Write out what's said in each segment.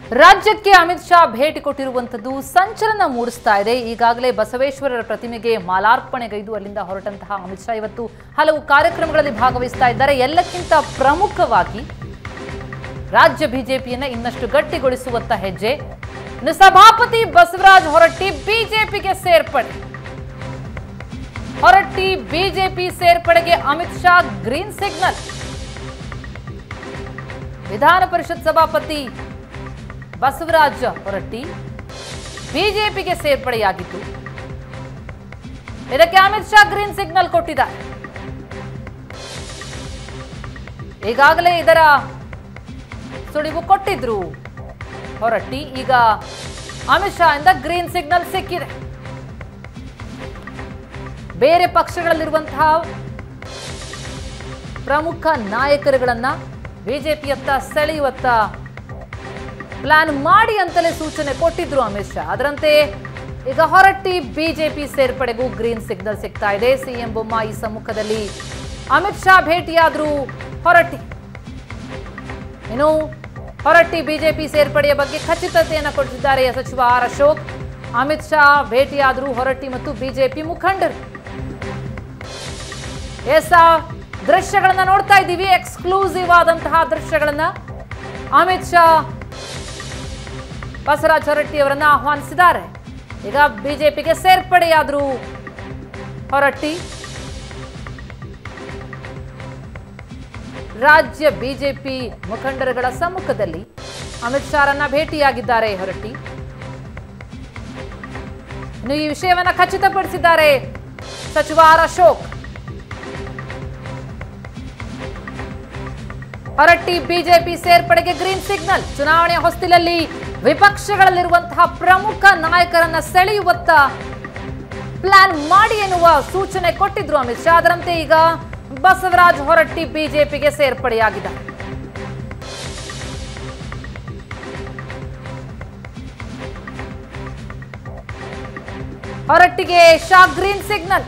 ರಾಜ್ಯಕ್ಕೆ ಅಮಿತ್ ಶಾ ಭೇಟಿ ಕೊಟ್ಟಿರುವಂಥದ್ದು ಸಂಚಲನ ಮೂಡಿಸ್ತಾ ಇದೆ ಈಗಾಗಲೇ ಬಸವೇಶ್ವರರ ಪ್ರತಿಮೆಗೆ ಮಾಲಾರ್ಪಣೆಗೈದು ಅಲ್ಲಿಂದ ಹೊರಟಂತಹ ಅಮಿತ್ ಶಾ ಇವತ್ತು ಹಲವು ಕಾರ್ಯಕ್ರಮಗಳಲ್ಲಿ ಭಾಗವಹಿಸ್ತಾ ಇದ್ದಾರೆ ಎಲ್ಲಕ್ಕಿಂತ ಪ್ರಮುಖವಾಗಿ ರಾಜ್ಯ ಬಿಜೆಪಿಯನ್ನ ಇನ್ನಷ್ಟು ಗಟ್ಟಿಗೊಳಿಸುವತ್ತ ಹೆಜ್ಜೆ ಇನ್ನು ಸಭಾಪತಿ ಬಸವರಾಜ್ ಹೊರಟ್ಟಿ ಬಿಜೆಪಿಗೆ ಸೇರ್ಪಡೆ ಹೊರಟ್ಟಿ ಬಿಜೆಪಿ ಸೇರ್ಪಡೆಗೆ ಅಮಿತ್ ಶಾ ಗ್ರೀನ್ ಸಿಗ್ನಲ್ ವಿಧಾನ ಪರಿಷತ್ ಸಭಾಪತಿ ಬಸವರಾಜ ಹೊರಟ್ಟಿ ಬಿಜೆಪಿಗೆ ಸೇರ್ಪಡೆಯಾಗಿದ್ದು ಇದಕ್ಕೆ ಅಮಿತ್ ಶಾ ಗ್ರೀನ್ ಸಿಗ್ನಲ್ ಕೊಟ್ಟಿದ್ದಾರೆ ಈಗಾಗಲೇ ಇದರ ಸುಳಿವು ಕೊಟ್ಟಿದ್ರು ಹೊರಟ್ಟಿ ಈಗ ಅಮಿತ್ ಶಾ ಇಂದ ಗ್ರೀನ್ ಸಿಗ್ನಲ್ ಸಿಕ್ಕಿದೆ ಬೇರೆ ಪಕ್ಷಗಳಲ್ಲಿರುವಂತಹ ಪ್ರಮುಖ ನಾಯಕರುಗಳನ್ನ ಬಿಜೆಪಿಯತ್ತ ಸೆಳೆಯುವತ್ತ ಪ್ಲಾನ್ ಮಾಡಿ ಅಂತಲೇ ಸೂಚನೆ ಕೊಟ್ಟಿದ್ರು ಅಮಿತ್ ಶಾ ಅದರಂತೆ ಈಗ ಹೊರಟ್ಟಿ ಬಿಜೆಪಿ ಸೇರ್ಪಡೆಗೂ ಗ್ರೀನ್ ಸಿಗ್ನಲ್ ಸಿಗ್ತಾ ಇದೆ ಸಿಎಂ ಬೊಮ್ಮಾಯಿ ಸಮ್ಮುಖದಲ್ಲಿ ಅಮಿತ್ ಶಾ ಭೇಟಿಯಾದ್ರು ಹೊರಟ್ಟಿ ಇನ್ನು ಹೊರಟ್ಟಿ ಬಿಜೆಪಿ ಸೇರ್ಪಡೆಯ ಬಗ್ಗೆ ಖಚಿತತೆಯನ್ನು ಕೊಟ್ಟಿದ್ದಾರೆ ಸಚಿವ ಆರ್ ಅಶೋಕ್ ಅಮಿತ್ ಶಾ ಭೇಟಿಯಾದ್ರು ಹೊರಟ್ಟಿ ಮತ್ತು ಬಿಜೆಪಿ ಮುಖಂಡರು ಎಸ್ ಆ ದೃಶ್ಯಗಳನ್ನ ನೋಡ್ತಾ ಇದ್ದೀವಿ ಎಕ್ಸ್ಕ್ಲೂಸಿವ್ ಆದಂತಹ ದೃಶ್ಯಗಳನ್ನ ಅಮಿತ್ ಶಾ ಬಸವರಾಜ ಹೊರಟ್ಟಿ ಅವರನ್ನ ಆಹ್ವಾನಿಸಿದ್ದಾರೆ ಈಗ ಬಿಜೆಪಿಗೆ ಸೇರ್ಪಡೆಯಾದ್ರು ಹೊರಟ್ಟಿ ರಾಜ್ಯ ಬಿಜೆಪಿ ಮುಖಂಡರುಗಳ ಸಮ್ಮುಖದಲ್ಲಿ ಅಮಿತ್ ಶಾರನ್ನ ಭೇಟಿಯಾಗಿದ್ದಾರೆ ಹೊರಟ್ಟಿ ಇನ್ನು ಈ ವಿಷಯವನ್ನ ಖಚಿತಪಡಿಸಿದ್ದಾರೆ ಸಚಿವ ಆರ್ ಅಶೋಕ್ ಹೊರಟ್ಟಿ ಬಿಜೆಪಿ ಸೇರ್ಪಡೆಗೆ ಗ್ರೀನ್ ಸಿಗ್ನಲ್ ಚುನಾವಣೆ ಹೊಸ್ತಿಲಲ್ಲಿ ವಿಪಕ್ಷಗಳಲ್ಲಿರುವಂತಹ ಪ್ರಮುಖ ನಾಯಕರನ್ನ ಸೆಳೆಯುವತ್ತ ಪ್ಲಾನ್ ಮಾಡಿ ಎನ್ನುವ ಸೂಚನೆ ಕೊಟ್ಟಿದ್ರು ಅಮಿತ್ ಶಾ ಅದರಂತೆ ಈಗ ಬಸವರಾಜ್ ಹೊರಟ್ಟಿ ಬಿಜೆಪಿಗೆ ಸೇರ್ಪಡೆಯಾಗಿದ್ದಾರೆ ಹೊರಟ್ಟಿಗೆ ಶಾ ಗ್ರೀನ್ ಸಿಗ್ನಲ್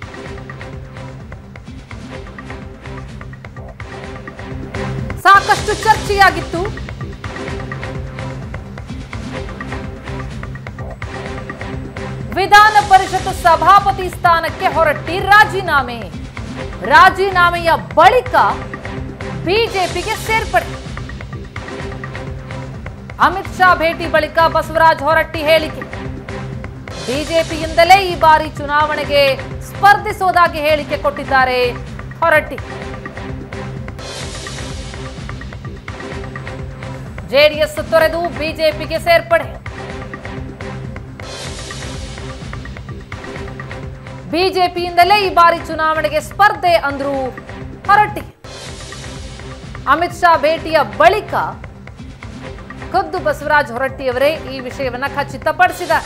ಸಾಕಷ್ಟು ಚರ್ಚೆಯಾಗಿತ್ತು ವಿಧಾನ ಪರಿಷತ್ ಸಭಾಪತಿ ಸ್ಥಾನಕ್ಕೆ ಹೊರಟ್ಟಿ ರಾಜೀನಾಮೆ ರಾಜೀನಾಮೆಯ ಬಳಿಕ ಬಿಜೆಪಿಗೆ ಸೇರ್ಪಡೆ ಅಮಿತ್ ಶಾ ಭೇಟಿ ಬಳಿಕ ಬಸವರಾಜ್ ಹೊರಟ್ಟಿ ಹೇಳಿಕೆ ಬಿಜೆಪಿಯಿಂದಲೇ ಈ ಬಾರಿ ಚುನಾವಣೆಗೆ ಸ್ಪರ್ಧಿಸುವುದಾಗಿ ಹೇಳಿಕೆ ಕೊಟ್ಟಿದ್ದಾರೆ ಹೊರಟ್ಟಿ ಜೆಡಿಎಸ್ ತೊರೆದು ಬಿಜೆಪಿಗೆ ಸೇರ್ಪಡೆ ಬಿಜೆಪಿಯಿಂದಲೇ ಈ ಬಾರಿ ಚುನಾವಣೆಗೆ ಸ್ಪರ್ಧೆ ಅಂದ್ರು ಹೊರಟ್ಟಿ ಅಮಿತ್ ಶಾ ಭೇಟಿಯ ಬಳಿಕ ಖುದ್ದು ಬಸವರಾಜ್ ಹೊರಟ್ಟಿಯವರೇ ಈ ವಿಷಯವನ್ನ ಖಚಿತಪಡಿಸಿದ್ದಾರೆ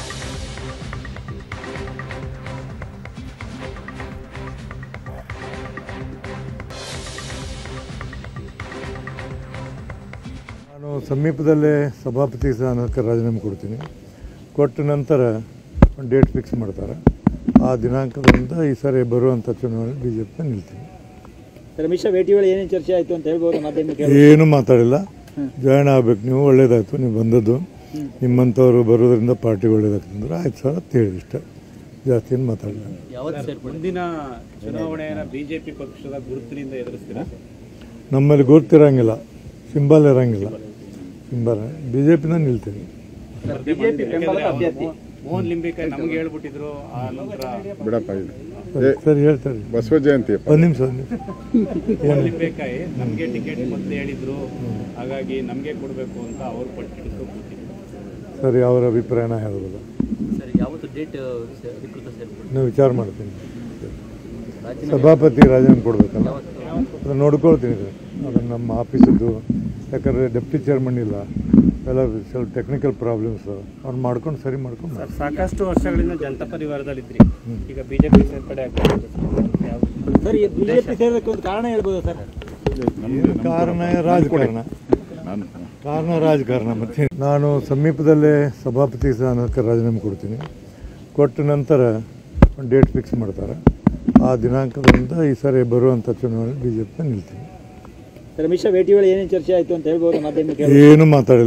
ನಾನು ಸಮೀಪದಲ್ಲೇ ಸಭಾಪತಿ ಸ್ಥಾನಕ್ಕೆ ರಾಜೀನಾಮೆ ಕೊಡ್ತೀನಿ ಕೊಟ್ಟ ನಂತರ ಒಂದು ಡೇಟ್ ಫಿಕ್ಸ್ ಮಾಡ್ತಾರೆ ಆ ದಿನಾಂಕದಿಂದ ಈ ಸಾರಿ ಬರುವಂಥ ಚುನಾವಣೆ ಬಿ ಜೆ ಪಿ ನಿಲ್ತೀನಿ ಸರ್ ಅಮಿತ್ ಶಾ ಭೇಟಿ ವೇಳೆ ಏನೇನು ಚರ್ಚೆ ಆಯಿತು ಅಂತ ಹೇಳ್ಬೋದು ಮಾಧ್ಯಮಕ್ಕೆ ಏನೂ ಮಾತಾಡಿಲ್ಲ ಜಾಯ್ನ್ ಆಗ್ಬೇಕು ನೀವು ಒಳ್ಳೇದಾಯ್ತು ನೀವು ಬಂದದ್ದು ನಿಮ್ಮಂಥವ್ರು ಬರೋದ್ರಿಂದ ಪಾರ್ಟಿ ಒಳ್ಳೇದಾಗ್ತದೆ ಅಂದ್ರೆ ಆಯ್ತು ಸರ್ ಅಂತ ಹೇಳಿ ಇಷ್ಟ ಜಾಸ್ತಿ ಏನು ಮಾತಾಡಲಿಲ್ಲ ಮುಂದಿನ ಚುನಾವಣೆಯನ್ನ ಬಿಜೆಪಿ ಪಕ್ಷದ ಗುರುತಿನಿಂದ ಎದುರಿಸ್ತೀರಾ ನಮ್ಮಲ್ಲಿ ಗುರುತಿರಂಗಿಲ್ಲ ಸಿಂಬಲ್ ಇರಂಗಿಲ್ಲ ಸಿಂಬಲ್ ಬಿ ಜೆ ಪಿನ ನಿಲ್ತೀನಿ ಬಿಜೆಪಿ ಬೆಂಬಲದ ಅಭ್ಯರ್ಥಿ ಮೋಹನ್ ಲಿಂಬೆಕಾಯಿ ನಮ್ಗೆ ಹೇಳ್ಬಿಟ್ಟಿದ್ರು ಆ ನಂತರ ಬಿಡಪ್ಪ ಇದು ಸರಿ ಸರಿ ಹೇಳ್ತಾರೆ ಬಸವ ಜಯಂತಿ ಅಪ್ಪ ಒಂದು ನಿಮಿಷ ಒಂದು ನಿಮಿಷ ಮೋಹನ್ ಲಿಂಬೆಕಾಯಿ ನಮ್ಗೆ ಟಿಕೆಟ್ ಮೊದಲು ಹೇಳಿದ್ರು ಹಾಗಾಗಿ ನಮ್ಗೆ ಕೊಡ್ಬೇಕು ಅಂತ ಅವ್ರು ಪಟ್ಟಿಟ್ಟು ಕೂತಿದ್ರು ಸರಿ ಅವರ ಅಭಿಪ್ರಾಯನ ಹೇಳೋದಿಲ್ಲ ಸರ್ ಯಾವತ್ತು ಡೇಟ್ ಅಧಿಕೃತ ಸೇರ್ಪಡೆ ನಾನು ವಿಚಾರ ಮಾಡ್ತೀನಿ ಸಭಾಪತಿ ರಾಜೀನಾಮೆ ಕೊಡ್ಬೇಕಲ್ಲ ಅದನ್ನು ನೋಡ್ಕೊಳ್ತೀನಿ ಸರ್ ಅದನ್ನು ನಮ್ಮ ಆಫೀಸದ್ದು ಯಾಕಂದರೆ ಡೆಪ್ಟಿ ಚೇರ್ಮನ್ ಇಲ್ಲ ಎಲ್ಲ ಸ್ವಲ್ಪ ಟೆಕ್ನಿಕಲ್ ಪ್ರಾಬ್ಲಮ್ಸ್ ಅವ್ನು ಮಾಡ್ಕೊಂಡು ಸರಿ ಮಾಡ್ಕೊಂಡು ಮಾಡ್ತೀನಿ. ಸಾಕಷ್ಟು ವರ್ಷಗಳಿಂದ ಜನತಾ ಪರಿವಾರದಲ್ಲಿದ್ರಿ ಈಗ ಬಿಜೆಪಿ ಸೇರ್ಪಡೆ ಆಗ್ತಾ ಸರ್ ಈ ಬಿಜೆಪಿ ಸೇರೋದಕ್ಕೆ ಒಂದು ಕಾರಣ ಹೇಳ್ಬೋದು ಸರ್ ಏನು ಕಾರಣ ರಾಜಕಾರಣ ಕಾರಣ ರಾಜಕಾರಣ ಮತ್ತೆ ನಾನು ಸಮೀಪದಲ್ಲೇ ಸಭಾಪತಿ ಸ್ಥಾನಕ್ಕೆ ರಾಜೀನಾಮೆ ಕೊಡ್ತೀನಿ ಕೊಟ್ಟ ನಂತರ ಒಂದು ಡೇಟ್ ಫಿಕ್ಸ್ ಮಾಡ್ತಾರೆ ಆ ದಿನಾಂಕದಿಂದ ಈ ಸಾರಿ ಬರುವಂಥ ಚುನಾವಣೆ ಬಿ ಜೆ ಪಿ ನಿಲ್ತೀನಿ ಸರ್ ಅಮಿತ್ ಶಾ ಭೇಟಿ ವೇಳೆ ಏನೇನು ಚರ್ಚೆ ಆಯಿತು ಅಂತ ಹೇಳ್ಬೋದು ಮಾಧ್ಯಮಕ್ಕೆ ಏನೂ ಮಾತಾಡಿಲ್ಲ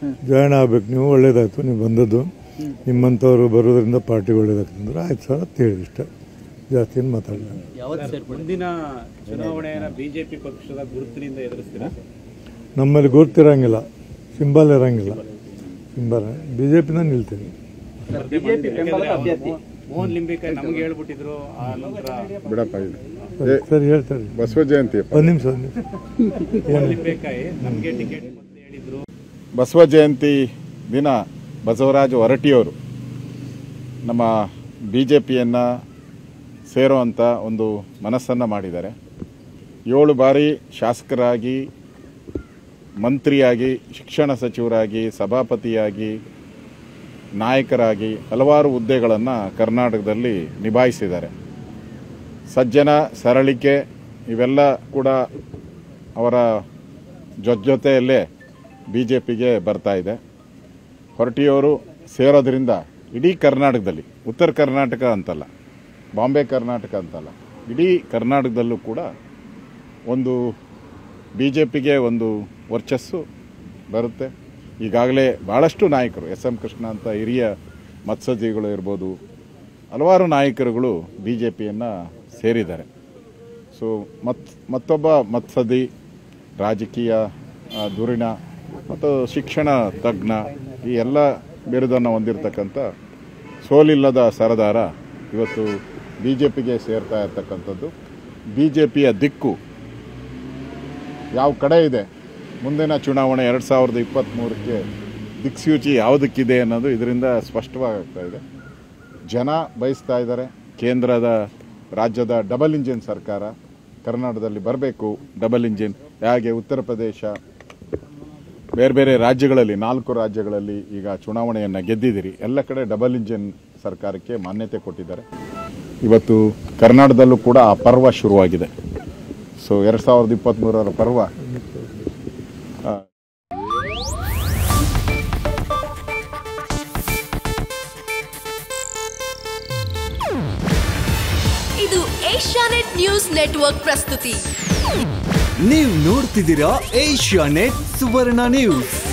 ಜಾಯ್ನ್ ಆಗ್ಬೇಕು ನೀವು ಒಳ್ಳೇದಾಯ್ತು ನೀವು ಬಂದದ್ದು ನಿಮ್ಮಂಥವ್ರು ಬರೋದ್ರಿಂದ ಪಾರ್ಟಿ ಒಳ್ಳೇದಾಗ್ತದೆ ಅಂದ್ರೆ ಆಯ್ತು ಸರ್ ಅಂತ ಹೇಳಿ ಇಷ್ಟ ಜಾಸ್ತಿ ಏನು ಮಾತಾಡಲ್ಲ ಯಾವತ್ತು ಸೇರ್ಪಡೆ ಮುಂದಿನ ಚುನಾವಣೆಯನ್ನ ಬಿಜೆಪಿ ಪಕ್ಷದ ಗುರುತಿನಿಂದ ಎದುರಿಸ್ತೀರಾ ನಮ್ಮಲ್ಲಿ ಗುರ್ತಿರಂಗಿಲ್ಲ ಸಿಂಬಲ್ ಇರಂಗಿಲ್ಲ ಸಿಂಬಲ್ ಬಿ ಜೆ ಪಿನ ನಿಲ್ತೀನಿ ಯಾಕಂದ್ರೆ ಅವ್ರು ಮೋಹನ್ ಲಿಂಬೆಕಾಯಿ ನಮ್ಗೆ ಹೇಳ್ಬಿಟ್ಟಿದ್ರು ಆ ನಂತರ ಬಿಡಪ್ಪ ಇದು ಸರಿ, ಸರಿ ಹೇಳ್ತಾರೆ ಬಸವ ಜಯಂತಿ ಒಂದು ನಿಮಿಷ ಒಂದು ನಿಮಿಷ ಮೋಹನ್ ಲಿಂಬೆಕಾಯಿ ನಮ್ಗೆ ಟಿಕೆಟ್ ಮತ್ತೆ ಹೇಳಿದ್ರು ಬಸವ ಜಯಂತಿ ದಿನ ಬಸವರಾಜ ಹೊರಟಿಯವರು ನಮ್ಮ ಬಿ ಜೆ ಪಿಯನ್ನು ಸೇರುವಂಥ ಒಂದು ಮನಸ್ಸನ್ನು ಮಾಡಿದ್ದಾರೆ ಏಳು ಬಾರಿ ಶಾಸಕರಾಗಿ ಮಂತ್ರಿಯಾಗಿ ಶಿಕ್ಷಣ ಸಚಿವರಾಗಿ ಸಭಾಪತಿಯಾಗಿ ನಾಯಕರಾಗಿ ಹಲವಾರು ಹುದ್ದೆಗಳನ್ನು ಕರ್ನಾಟಕದಲ್ಲಿ ನಿಭಾಯಿಸಿದ್ದಾರೆ ಸಜ್ಜನ ಸರಳಿಕೆ ಇವೆಲ್ಲ ಕೂಡ ಅವರ ಜೊತೆಯಲ್ಲೇ ಬಿ ಜೆ ಪಿಗೆ ಬರ್ತಾ ಇದೆ ಹೊರಟಿಯವರು ಸೇರೋದ್ರಿಂದ ಇಡೀ ಕರ್ನಾಟಕದಲ್ಲಿ ಉತ್ತರ ಕರ್ನಾಟಕ ಅಂತಲ್ಲ ಬಾಂಬೆ ಕರ್ನಾಟಕ ಅಂತಲ್ಲ ಇಡೀ ಕರ್ನಾಟಕದಲ್ಲೂ ಕೂಡ ಒಂದು ಬಿ ಜೆ ಪಿಗೆ ಒಂದು ವರ್ಚಸ್ಸು ಬರುತ್ತೆ ಈಗಾಗಲೇ ಭಾಳಷ್ಟು ನಾಯಕರು ಎಸ್ ಎಂ ಕೃಷ್ಣ ಅಂತ ಹಿರಿಯ ಮತ್ಸಜಿಗಳು ಇರ್ಬೋದು ಹಲವಾರು ನಾಯಕರುಗಳು ಬಿ ಜೆ ಪಿಯನ್ನು ಸೇರಿದ್ದಾರೆ ಸೊ ಮತ್ ಮತ್ತೊಬ್ಬ ಮತ್ಸದಿ ರಾಜಕೀಯ ಆ, ಧುರೀಣ ಮತ್ತು ಶಿಕ್ಷಣ ತಜ್ಞ ಈ ಎಲ್ಲ ಬಿರುದನ್ನು ಹೊಂದಿರತಕ್ಕಂಥ ಸೋಲಿಲ್ಲದ ಸರದಾರ ಇವತ್ತು ಬಿ ಜೆ ಪಿಗೆ ಸೇರ್ತಾ ಇರ್ತಕ್ಕಂಥದ್ದು ಬಿ ಜೆ ಪಿಯ ದಿಕ್ಕು ಯಾವ ಕಡೆ ಇದೆ ಮುಂದಿನ ಚುನಾವಣೆ ಎರಡು ಸಾವಿರದ ಇಪ್ಪತ್ತ್ಮೂರಕ್ಕೆ ದಿಕ್ಸೂಚಿ ಯಾವುದಕ್ಕಿದೆ ಅನ್ನೋದು ಇದರಿಂದ ಸ್ಪಷ್ಟವಾಗ್ತಾ ಇದೆ ಜನ ಬಯಸ್ತಾ ಇದ್ದಾರೆ ಕೇಂದ್ರದ ರಾಜ್ಯದ ಡಬಲ್ ಇಂಜಿನ್ ಸರ್ಕಾರ ಕರ್ನಾಟಕದಲ್ಲಿ ಬರಬೇಕು ಡಬಲ್ ಇಂಜಿನ್ ಹೇಗೆ ಉತ್ತರ ಪ್ರದೇಶ ಬೇರೆ ಬೇರೆ ರಾಜ್ಯಗಳಲ್ಲಿ ನಾಲ್ಕು ರಾಜ್ಯಗಳಲ್ಲಿ ಈಗ ಚುನಾವಣೆಯನ್ನು ಗೆದ್ದಿದ್ದೀರಿ ಎಲ್ಲ ಕಡೆ ಡಬಲ್ ಇಂಜಿನ್ ಸರ್ಕಾರಕ್ಕೆ ಮಾನ್ಯತೆ ಕೊಟ್ಟಿದ್ದಾರೆ ಇವತ್ತು ಕರ್ನಾಟಕದಲ್ಲೂ ಕೂಡ ಆ ಪರ್ವ ಶುರುವಾಗಿದೆ ಸೊ ಎರಡು ಸಾವಿರದ ಇಪ್ಪತ್ತ್ಮೂರರ ಪರ್ವ ಆ, ಇದು ಏಷ್ಯಾನೆಟ್ ನ್ಯೂಸ್ ನೆಟ್ವರ್ಕ್ ಪ್ರಸ್ತುತಿ ನೀವು ನೋಡ್ತಿದ್ದೀರಾ ಏಷ್ಯಾ ನೆಟ್ ಸುವರ್ಣ ನ್ಯೂಸ್